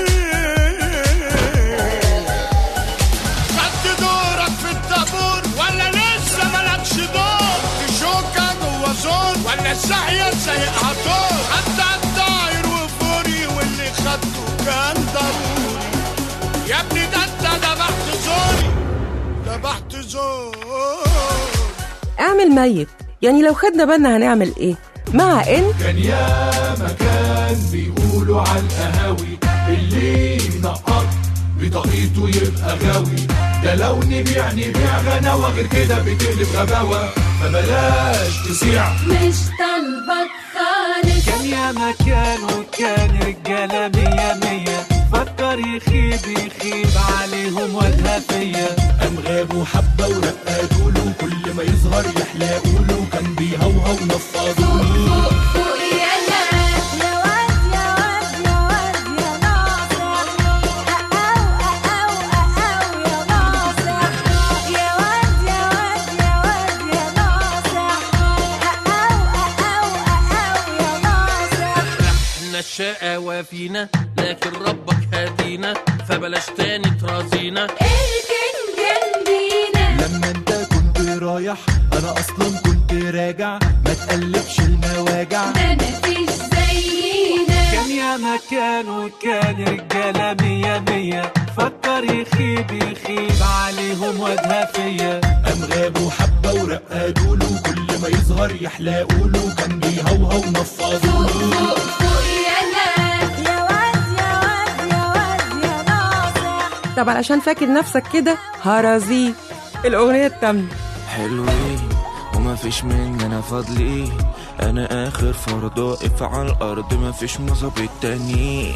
خدت دورك في الطابور ولا لسه مالكش دور تشوكة جوه زون ولا الساحية سايقها دور خدت الداير وفوري واللي خدته كان ضروري يا ابني ده انت ذبحت زوري ذبحت زور اعمل ميت يعني لو خدنا بالنا هنعمل ايه مع ان كان يا مكان بيقولوا على القهاوي اللي نقط بطاقيته يبقى غاوي ده لو نبيع نبيع غناوة غير كده بتقلب غباوة فبلاش تسيع مش طالبك خالص كان يا مكان وكان رجالة مية مية فكر يخيب يخيب عليهم وجهة فيا قام غابوا حبة ورقادوا له كل ما يظهر يحلقوا له كان بيهوهو نفضوا له فوق يا ناس يا واد يا واد يا واد يا ناصح أقاو أقاو أقاو يا ناصح يا واد يا واد يا واد يا ناصح أقاو أقاو أقاو يا ناصح احنا الشقاوة فينا لكن ربك هدينا فبلاش تاني ترازينا اركن جنبينا لما انت كنت رايح انا اصلا كنت راجع ما تقلبش المواجع ده مفيش زينا كان يا مكان وكان رجالة مية مية فكر يخيب يخيب عليهم وجهة فيا قام غابوا حبة ورقادوا له كل ما يظهر يحلقوا له كان بيهوهو نفضوا له فوق يا ناس يا واد يا واد يا واد يا ناصح طب علشان فاكر نفسك كده هرازيه الأغنية التامنة حلوين وما مفيش مننا فضلي انا اخر فرد واقف على الارض مفيش مظابيط تاني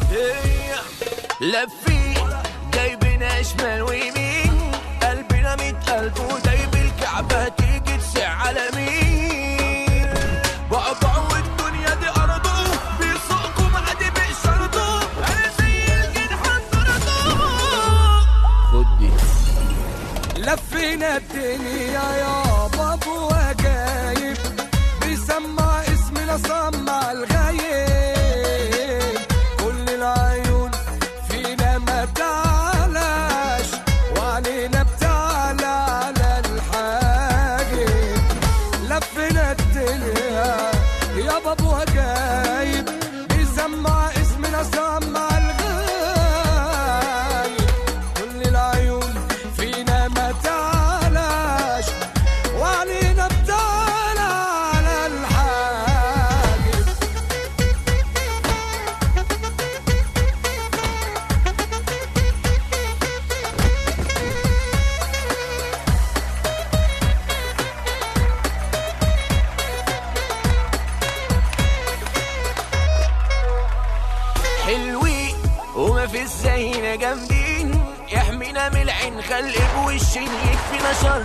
لفين جايبنا شمال ويمين قلبنا ميت قلب ودايب الكعبة تيجي تسع على مين بقطع والدنيا دي أرضه بيسوقكم عادي بشرطه أنا زي الجنحة خد دي لفينا الدنيا يا بابو وجايب بيسمع اسمنا سمع الغايب كل العيون فينا ما تعلاش وعلينا بتعلى على الحاجب لفينا الدنيا يا بابو وجايب بيسمع اسمنا سمع الغايب كل العيون فينا ما تعلاش وعلينا بتعلى على الحاجب حلوين وما في زينا جامدين يحمينا من العين خلق بوشين يكفينا شر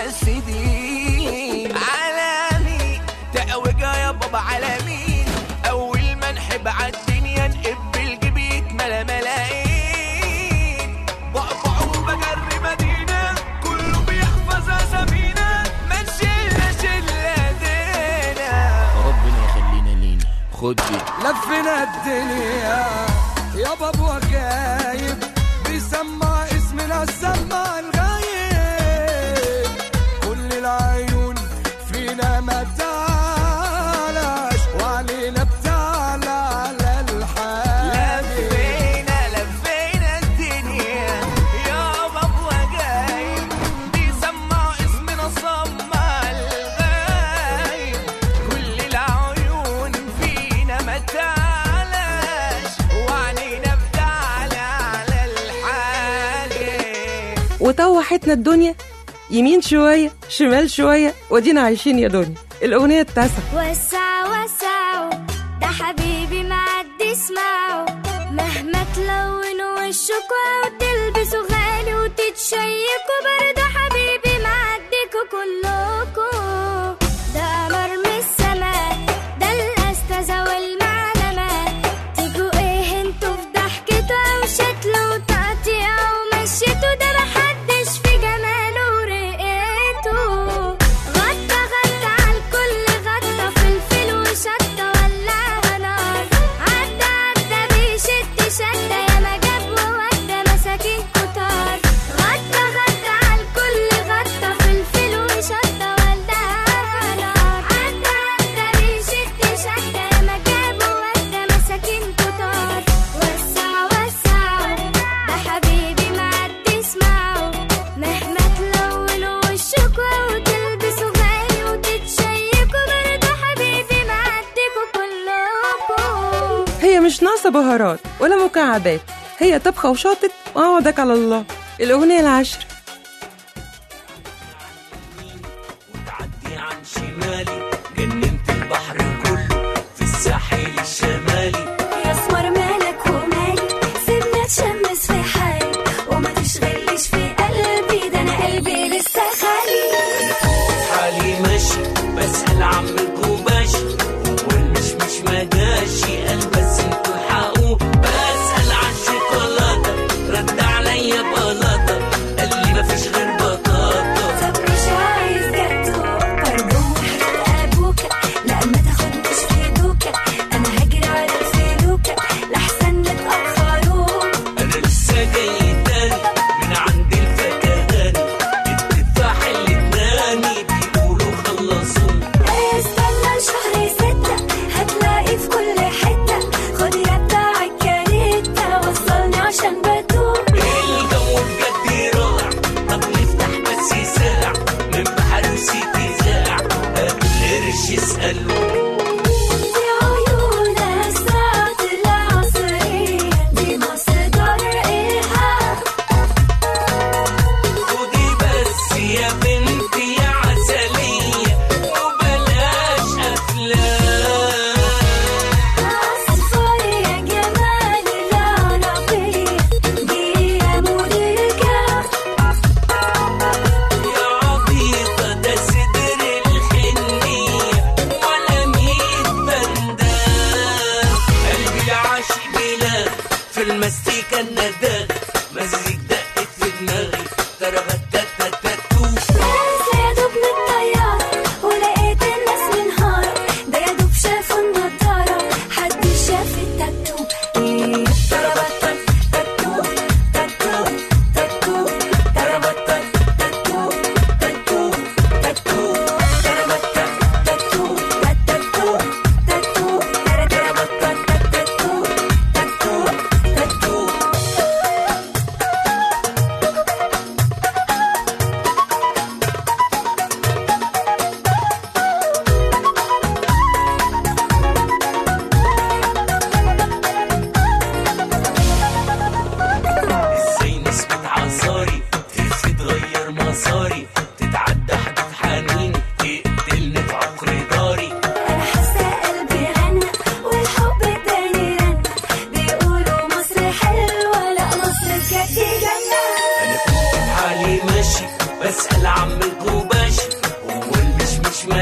الحاسدين عالمي تقوجة يا بابا عالمين أول ما نحب عالدنيا نقب بالجيب يتملى ملايين بقبع وبجري مدينة كله بيحفظ أسامينا ما نشيلنا شلة دينا ربنا يخلينا لينا خد دي لفينا الدنيا يا بابو غايب بيسمع اسمنا سمع الغايب كل العيون فينا ما تعلاش وعلينا بتعلى على الحال لفينا لفينا الدنيا يا بابا جايب بيسمع اسمنا صمع الغايب كل العيون فينا ما تعلاش وعلينا بتعلى على الحاجة وطوحتنا الدنيا يمين شوية شمال شوية ودينا عايشين يا دنيا الأغنية التاسعة وسع وسعوا ده حبيبي معدي اسمعوا مهما تلونوا وشكوا وتلبسوا غالي وتتشيكوا برضه حبيبي معديكوا كلكوا ده قمر من السماء ده الأستاذة والمعلمة تيجوا ايه انتوا في ضحكته او شكله وتقطيع ومشيته ده محدش في جماله ورقته غطى غطى عالكل غطى فلفل وشطة ولعها نار عدى عدى بيشد شدة يا ما جاب وودى مساكين كتار غطى غطى عالكل غطى فلفل وشطة ولعها نار عدى عدى بيشد شدة يا ما جاب وودى مساكين كتار وسع وسع ده حبيبي معدي اسمعوا مهما تلونوا وشكوا وتلبسوا غالي وتتشيكوا برضه حبيبي معديكوا كلكوا هي مش ناقصة بهارات ولا مكعبات هي طبخة وشاطت وعوضك على الله الأغنية العشر تعدي عن شمالي جننت البحر كله في الساحل الشمالي يا اسمر مالك ومالي سيبنا تشمس في حالي وما تشغلش في قلبي ده انا قلبي لسه خالي حالي ماشي بسأل عم الكوباشي والمش مش ما جاشي قال بس انتوا الحقوا بسأل عن الشوكولاتة رد عليا بلاطة قال لي مفيش غير بطاطا طب مش عايز جاتو برضه وحدة ابوكا لا ما تاخدنيش في دوكا انا هجري على الفلوكة لحسن نتأخروا انا لسه جاي تاني من عند الفكهاني التفاح اللي اتناني بيقولوا خلصوني استنى لشهر ستة هتلاقي في كل حتة خد يا بتاع الكاريتا وصلني عشان بتوه الجو بجد رائع طب نفتح بس ساعة من بحر وسيتي زاع قبل قرش يسألوا دي عيون الساعة العصرية دي مصدر إيحاء خدي بس يا بنتي يا عسلية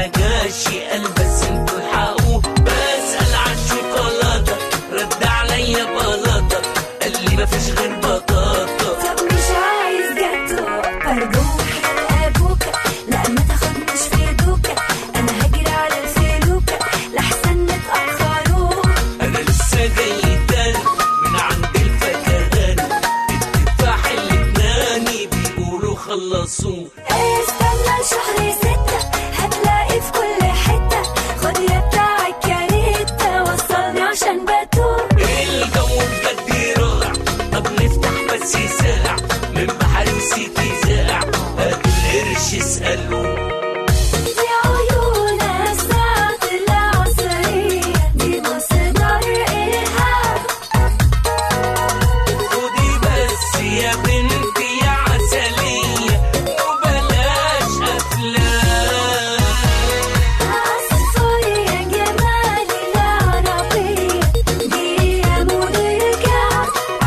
ما جاش البس انتوا الحقوه بسأل عن الشوكولاتة رد عليا بلاطة قال لي مفيش غير بطاطا طب مش عايز جاتو أرجوك أبوك لا ما تاخدنيش في دوكا أنا هجري على الفلوكة لحسن نتأخروا انا لسه جاي تاني من عند الفكهاني التفاح اللبناني بيقولوا خلصوه استنى شهر ستة هتلاقي في كل حتة خد يا بتاع الكاريتا وصلني عشان بتوه الجو بجد رائع طب نفتح بس ساعة من بحر وسيتي زاع هات القرش اسألوه دي عيونها ساعة العصرية دي مصدر إلهام خدي بس يا بنتي يا عسلية وبلاش أفلام عصفور يا جمال العربية دي يا مدركة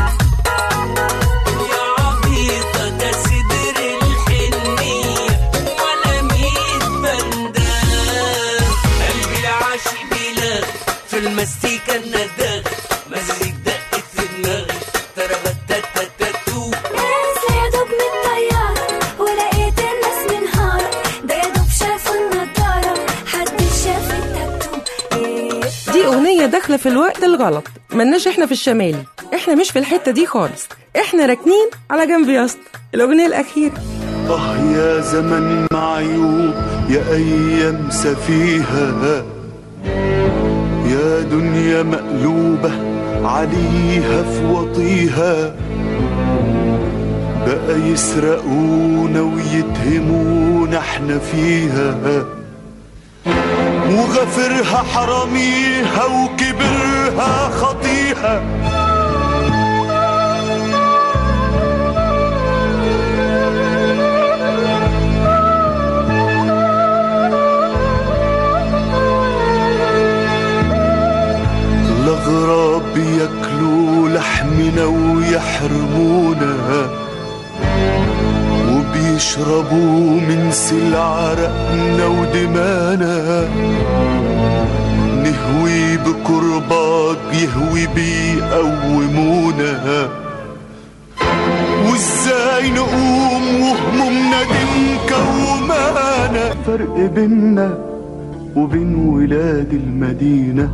يا عبيطة ده صدر الحنية ولا ميت بندام قلبي العاشق بيلاغ في المستيكة النداغ مزيك دقت في دماغي تربتتتتتو لسه يا دوب من طيارة ولقيت الناس منهارة ده يا دوب شافوا النضارة حد شاف التاتو إيه دي أغنية داخلة في الوقت الغلط ملناش احنا في الشمالي احنا مش في الحتة دي خالص احنا راكنين على جنب يا اسطى الأغنية الأخيرة آه يا زمن معيوب يا أيام سفيهة يا دنيا مقلوبة عليها في وطيها بقى يسرقونا ويتهمونا احنا فيها وغفرها حراميها وكبرها خطيها الأغراب بياكلوا لحمنا ويحرمونا وبيشربوا من سلع عرقنا ودمانا نهوي بكرباج يهوي بيقومونا وازاي نقوم وهمومنا دي مكومانا فرق بينا وبين ولاد المدينه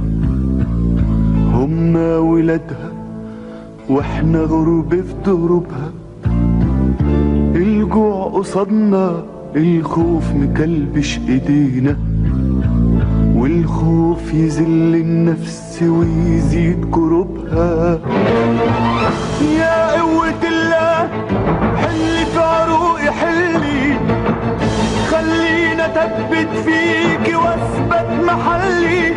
هما ولادها واحنا غرب في دروبها الجوع قصادنا الخوف مكلبش ايدينا والخوف يذل النفس ويزيد كروبها يا قوة الله حلي في عروقي حلي خلينا تثبت فيكي واثبت محلي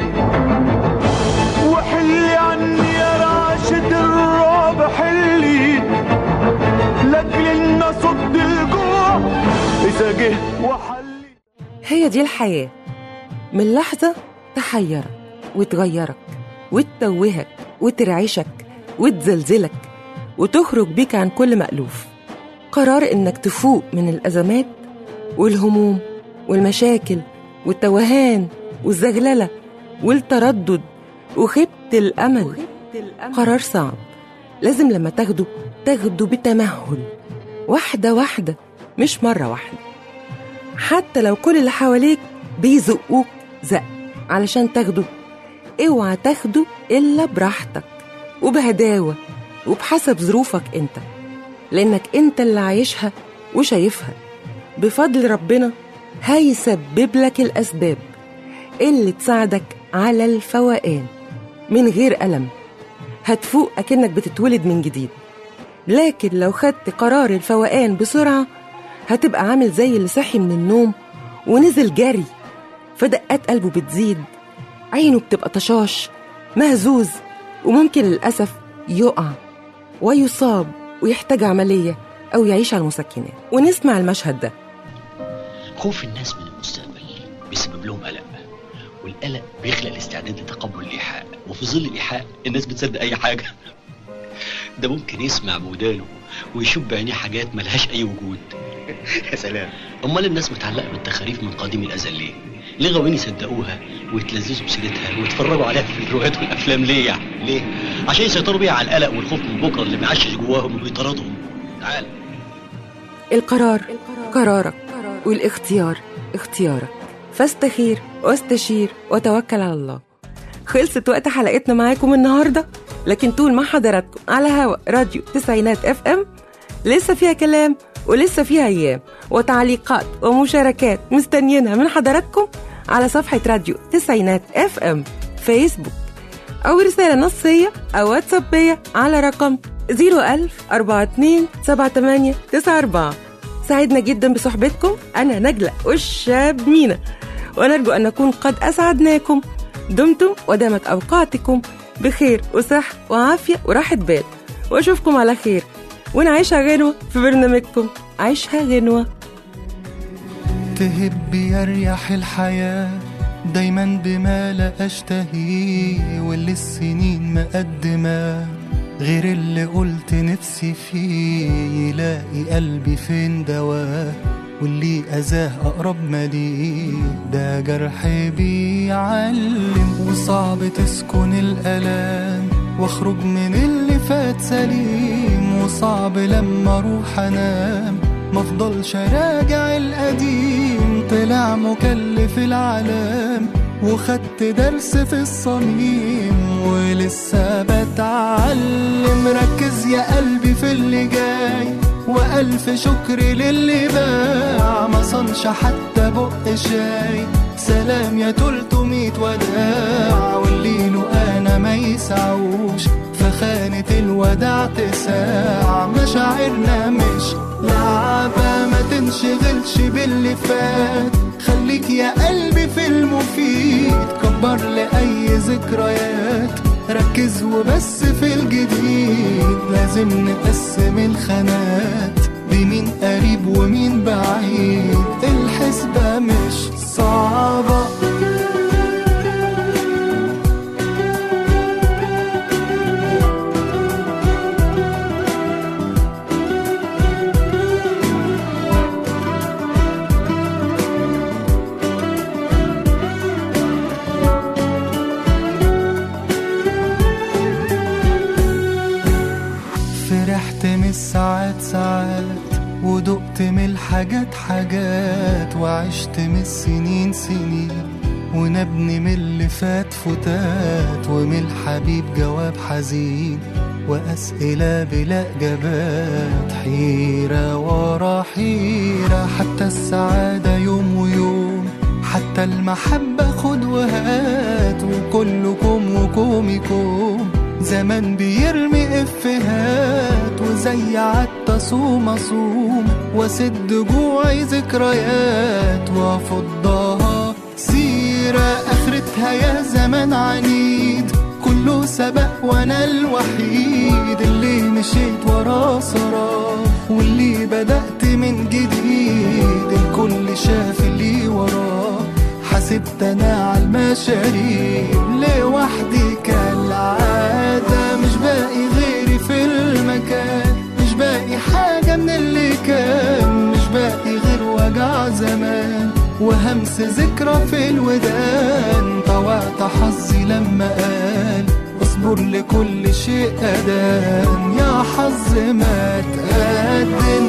وحلي عني يا راشد الرعب حلي لاجل ان اصد الجوع اذا جه وحلي هي دي الحياة من لحظة تحيرك وتغيرك وتتوهك وترعشك وتزلزلك وتخرج بيك عن كل مألوف قرار إنك تفوق من الأزمات والهموم والمشاكل والتوهان والزغللة والتردد وخيبة الأمل قرار صعب لازم لما تاخده تاخده بتمهل واحدة واحدة مش مرة واحدة حتى لو كل اللي حواليك بيزقوك زق علشان تاخده اوعى تاخده إلا براحتك وبهداوة وبحسب ظروفك انت لأنك انت اللي عايشها وشايفها بفضل ربنا هيسبب لك الأسباب اللي تساعدك على الفوقان من غير ألم هتفوق أكنك بتتولد من جديد لكن لو خدت قرار الفوقان بسرعة هتبقى عامل زي اللي صحي من النوم ونزل جري فدقات قلبه بتزيد عينه بتبقى طشاش مهزوز وممكن للأسف يقع ويصاب ويحتاج عملية أو يعيش على المسكنات ونسمع المشهد ده خوف الناس من المستقبل بيسبب لهم قلق والقلق بيخلق الاستعداد لتقبل الإيحاء وفي ظل الإيحاء الناس بتصدق أي حاجة ده ممكن يسمع بودانه ويشوف بعينيه حاجات ملهاش اي وجود يا سلام امال الناس متعلقه بالتخاريف من قديم الازل ليه ليه غاويين يصدقوها ويتلذذوا بسيرتها ويتفرجوا عليها في الروايات والافلام ليه يعني ليه عشان يسيطروا بيها على القلق والخوف من بكره اللي معشش جواهم وبيطاردهم تعال القرار قرارك والاختيار اختيارك فاستخير واستشير وتوكل على الله خلصت وقت حلقتنا معاكم النهارده لكن طول ما حضراتكم على هوا راديو تسعينات اف ام لسه فيها كلام ولسه فيها ايام وتعليقات ومشاركات مستنيينها من حضراتكم على صفحه راديو تسعينات اف ام فيسبوك او رساله نصيه او واتسابيه على رقم 01000 42 78 94 سعدنا جدا بصحبتكم انا نجله والشاب مينا ونرجو ان نكون قد اسعدناكم دمتم ودامت اوقاتكم بخير وصحه وعافيه وراحه بال واشوفكم على خير ونعيشها غنوه في برنامجكم عيشها غنوه تهب يريح الحياة دايما بما لا أشتهيه واللي السنين مقدمة غير اللي قلت نفسي فيه يلاقي قلبي فين دواه واللي أذاه أقرب ما ليه ده جرح بيعلم وصعب تسكن الألام واخرج من اللي فات سليم وصعب لما اروح انام مفضلش راجع القديم طلع مكلف العالم وخدت درس في الصميم ولسه بتعلم ركز يا قلبي في اللي جاي وألف شكر للي باع ما صنش حتى بق شاي سلام يا تلتمية وداع واللي له أنا ما يسعوش فخانة الوداع تساع مشاعرنا مش لعبة ما تنشغلش باللي فات خليك يا قلبي في المفيد كبر لأي ذكريات ركز وبس في الجديد لازم نقسم الخانات بمين قريب ومين بعيد الحسبة مش صعبة فرحت من الساعات ساعات ودقت من الحاجات حاجات وعشت من السنين سنين ونبني من اللي فات فتات ومن الحبيب جواب حزين وأسئلة بلا إجابات حيرة ورا حيرة حتى السعادة يوم ويوم حتى المحبة خد وهات وكلكم وكومكم زمان بيرمي افهات وزي عدت صوم اصوم واسد جوعي ذكريات وافضها سيرة اخرتها يا زمان عنيد كله سبق وانا الوحيد اللي مشيت وراه سراه واللي بدأت من جديد الكل شاف اللي وراه حسبت انا على المشاريب لوحدي كالعادة مش باقي غيري في المكان مش باقي حاجة من اللي كان مش باقي غير وجع زمان وهمس ذكرى في الودان طوعت حظي لما قال اصبر لكل شيء أدان يا حظ ما تقدم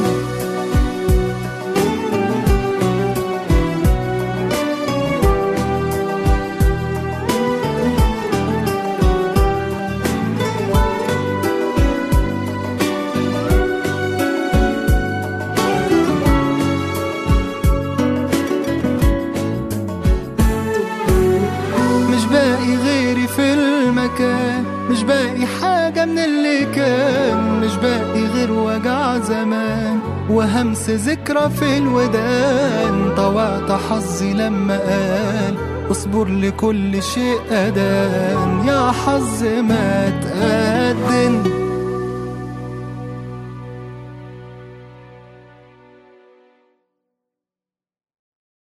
مش باقي غيري في المكان مش باقي حاجة من اللي كان مش باقي غير وجع زمان وهمس ذكرى في الودان طوعت حظي لما قال اصبر لكل شيء أدان يا حظ ما تقدم